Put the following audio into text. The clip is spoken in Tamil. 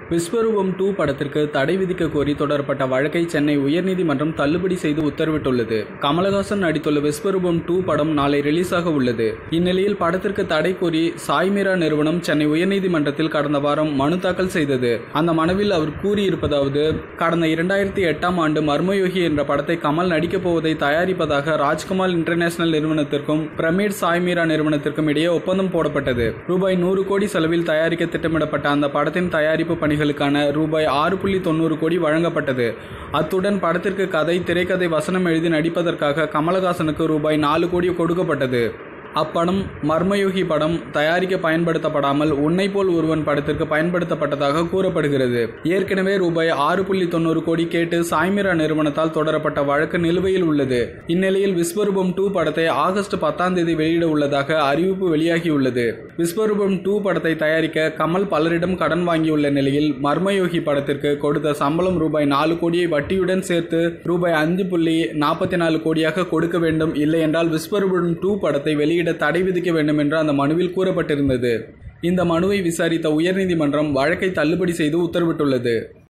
விஸ்வரூபம் டூ படத்திற்கு தடை விதிக்க கோரி தொடரப்பட்ட வழக்கை சென்னை உயர்நீதிமன்றம் தள்ளுபடி செய்து உத்தரவிட்டுள்ளது கமலஹாசன் நடித்துள்ள விஸ்வரூபம் டூ படம் நாளை ரிலீஸ் ஆக உள்ளது இந்நிலையில் படத்திற்கு தடை கோரி சாய்மீரா நிறுவனம் சென்னை உயர்நீதிமன்றத்தில் கடந்த வாரம் மனு தாக்கல் செய்தது அந்த மனுவில் அவர் கூறியிருப்பதாவது கடந்த இரண்டாயிரத்தி எட்டாம் ஆண்டு மர்மயோகி என்ற படத்தை கமல் நடிக்கப் போவதை தயாரிப்பதாக ராஜ்குமார் இன்டர்நேஷனல் நிறுவனத்திற்கும் பிரமிட் சாய்மீரா நிறுவனத்திற்கும் இடையே ஒப்பந்தம் போடப்பட்டது ரூபாய் நூறு கோடி செலவில் தயாரிக்க திட்டமிடப்பட்ட அந்த படத்தின் தயாரிப்பு பணிகளுக்கான ரூபாய் ஆறு புள்ளி தொண்ணூறு கோடி வழங்கப்பட்டது அத்துடன் படத்திற்கு கதை திரைக்கதை வசனம் எழுதி நடிப்பதற்காக கமலஹாசனுக்கு ரூபாய் நாலு கோடி கொடுக்கப்பட்டது அப்படம் மர்மயோகி படம் தயாரிக்க பயன்படுத்தப்படாமல் உன்னை போல் ஒருவன் படத்திற்கு பயன்படுத்தப்பட்டதாக கூறப்படுகிறது ஏற்கனவே ரூபாய் ஆறு புள்ளி தொண்ணூறு கோடி கேட்டு சாய்மிரா நிறுவனத்தால் தொடரப்பட்ட வழக்கு நிலுவையில் உள்ளது இந்நிலையில் விஸ்வரூபம் டூ படத்தை ஆகஸ்ட் பத்தாம் தேதி வெளியிட உள்ளதாக அறிவிப்பு வெளியாகியுள்ளது விஸ்வரூபம் டூ படத்தை தயாரிக்க கமல் பலரிடம் கடன் வாங்கியுள்ள நிலையில் மர்மயோகி படத்திற்கு கொடுத்த சம்பளம் ரூபாய் நாலு கோடியை வட்டியுடன் சேர்த்து ரூபாய் அஞ்சு புள்ளி நாற்பத்தி நாலு கோடியாக கொடுக்க வேண்டும் இல்லை என்றால் விஸ்வரூபம் டூ படத்தை வெளியிட தடை விதிக்க வேண்டும் என்று அந்த மனுவில் கூறப்பட்டிருந்தது இந்த மனுவை விசாரித்த உயர்நீதிமன்றம் வழக்கை தள்ளுபடி செய்து உத்தரவிட்டுள்ளது